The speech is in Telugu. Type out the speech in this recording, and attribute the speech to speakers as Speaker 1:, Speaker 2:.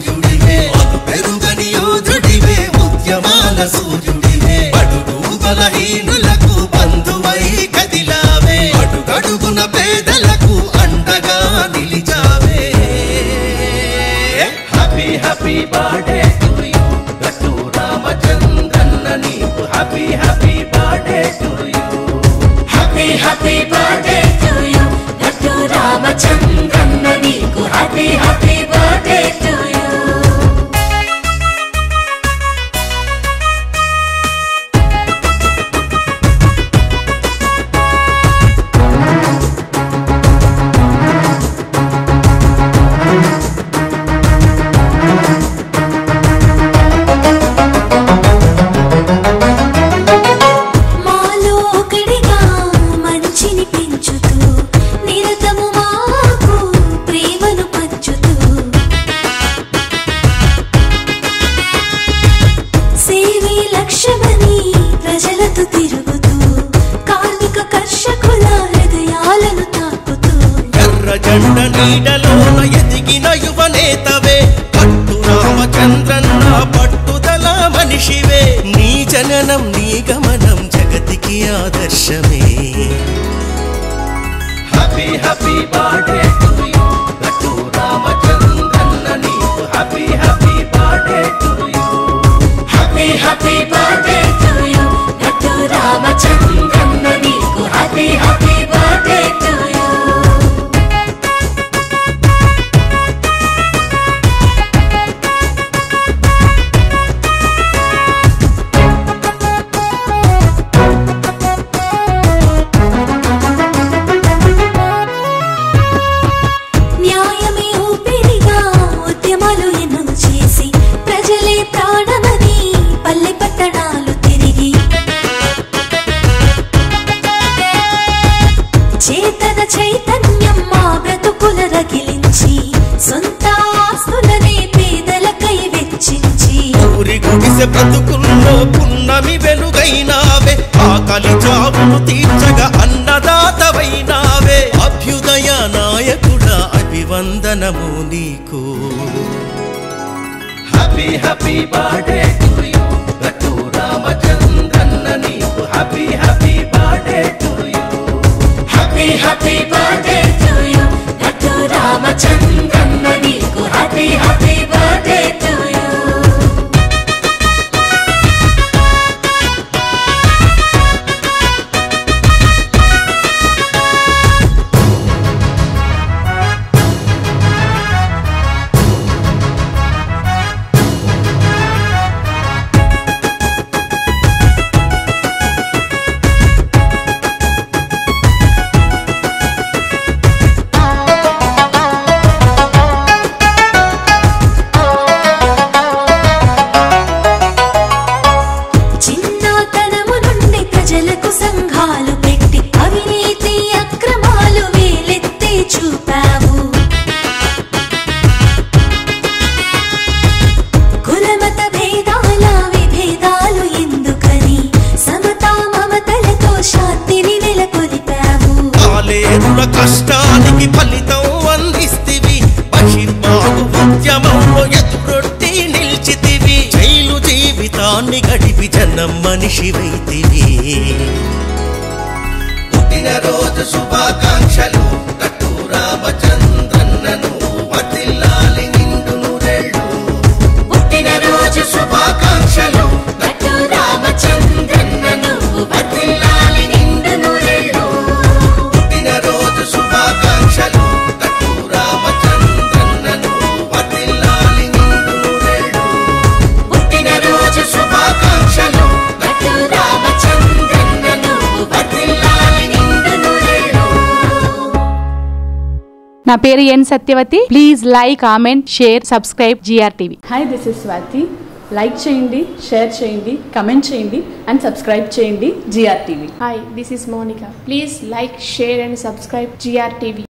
Speaker 1: సూర్యుడివే అను పెరుగని యోధుడివే ఉద్యమాల సూర్యుడివే బడుగు బలహీనులకు బంధువై కదిలావే అడుగడుగున పేదలకు అండగా నిలిచావే happy happy birthday to you Gattu రామచంద్రన్న నీకు happy happy birthday to you
Speaker 2: happy happy birthday to you Gattu రామచంద్రన్న నీకు happy happy birthday to you మాలో ఒకడిగా మంచిని పెంచుతూ నిరతము మాకు ప్రేమను పంచుతూ సేవే లక్ష్యమని ప్రజలతో తిరుగుతూ కార్మిక కర్షకుల హృదయాలను తాకుతూ
Speaker 1: ఎర్ర జెండ నీడలోన ఎదిగిన యువ నేతవే పట్టు రామచంద్రన్న పట్టుదల మనిషివే నీ జననం నీ గమనం జగతికి ఆదర్శమే happy happy birthday to you Gattu రామచంద్రన్న నీకు happy happy birthday to you
Speaker 2: happy happy birthday to you Gattu రామచంద్రన్న నీకు happy happy birthday to you న్యాయమే ఊపిరిగా ఉద్యమాలు ఎన్నో చేసి ప్రజలే ప్రాణమని పల్లె పట్టణాలు తిరిగి చేతన చైతన్యం మా బ్రతుకుల రగిలించి సొంత ఆస్తులనే పేదలకై వెచ్చించి
Speaker 1: ఊరి గుడిసె బ్రతుకుల్లో పున్నమి వెలుగైనావే ఆకలి చావును తీర్చగా అన్నదాతవైనావే అభ్యుదయ నాయకుడా అభివందనము నీకు happy happy birthday to you Gattu రామచంద్రన్న నీకు happy happy birthday to you
Speaker 2: happy happy birthday to you Gattu రామచంద్రన్న నీకు happy happy birthday to you చిన్నతనము నుండి ప్రజలకు సంఘాలు పెట్టి అవినీతి అక్రమాలు వేలెత్తి చూపావు కులమత భేదాల విభేదాలు ఎందుకని సమతా మమతలతో శాంతిని నెలకొల్పావు
Speaker 1: ఆలేరుల కష్టానికి ఫలితం అందిస్తివి బహిర్బాగు ఉద్యమంలో ఎదురొట్టి నిలిచితివి జైలు జీవితాన్ని గడిపి జనం మనిషివైతివి పుట్టినరోజు శుభాకాంక్షలు కట్టు రామచంద్రన్నను వర్ధిల్లాలి నిండు నూరేళ్ళు పుట్టినరోజు శుభాకాంక్షలు
Speaker 2: గట్టు రామచంద్రన్న నువ్వు వర్ధిల్లాలి నిండు నూరేళ్ళు
Speaker 1: పుట్టినరోజు శుభాకాంక్షలు కట్టు రామచంద్రన్నను వర్ధిల్లాలి నిండు నూరేళ్ళు
Speaker 2: పుట్టినరోజు శుభాకాంక్షలు గట్టు రామచంద్రన్న నువ్వు వర్ధిల్లాలి నిండు నూరేళ్ళు
Speaker 3: నా పేరు N Satyavathi please like comment share subscribe GR TV
Speaker 4: hi this is Swathi like చేయండి షేర్ చేయండి కమెంట్ చేయండి అండ్ సబ్స్క్రైబ్ చేయండి GR TV
Speaker 5: Hi, this is Monica. Please like, share, and subscribe GRTV.